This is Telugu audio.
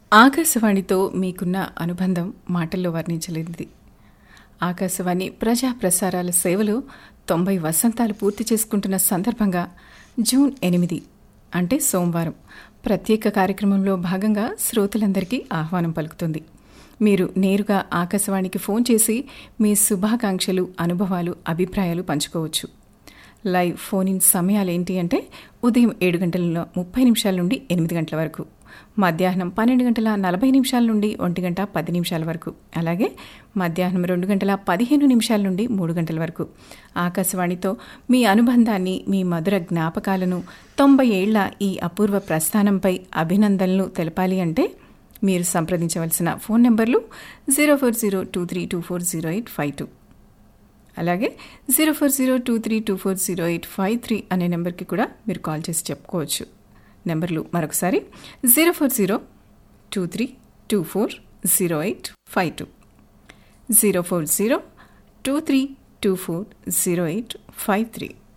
ఆకాశవాణితో మీకున్న అనుబంధం మాటల్లో వర్ణించలేనిది ఆకాశవాణి ప్రజా ప్రసారాల సేవలు తొంభై వసంతాలు పూర్తి చేసుకుంటున్న సందర్భంగా జూన్ ఎనిమిది అంటే సోమవారం ప్రత్యేక కార్యక్రమంలో భాగంగా శ్రోతలందరికీ ఆహ్వానం పలుకుతుంది మీరు నేరుగా ఆకాశవాణికి ఫోన్ చేసి మీ శుభాకాంక్షలు అనుభవాలు అభిప్రాయాలు పంచుకోవచ్చు లైవ్ ఫోన్ ఇన్ సమయాలు ఏంటి అంటే ఉదయం ఏడు గంటల ముప్పై నిమిషాల నుండి ఎనిమిది గంటల వరకు మధ్యాహ్నం పన్నెండు గంటల నలభై నిమిషాల నుండి ఒంటి గంట పది నిమిషాల వరకు అలాగే మధ్యాహ్నం రెండు గంటల పదిహేను నిమిషాల నుండి మూడు గంటల వరకు ఆకాశవాణితో మీ అనుబంధాన్ని మీ మధుర జ్ఞాపకాలను తొంభై ఏళ్ల ఈ అపూర్వ ప్రస్థానంపై అభినందనలు తెలపాలి అంటే మీరు సంప్రదించవలసిన ఫోన్ నెంబర్లు zero four zero two three two four zero eight five two అలాగే zero four zero two three two four zero eight five three అనే నెంబర్కి కూడా మీరు కాల్ చేసి చెప్పుకోవచ్చు నెంబర్లు మరొకసారి zero four zero two three two four zero eight five two zero four zero two three two four zero eight five three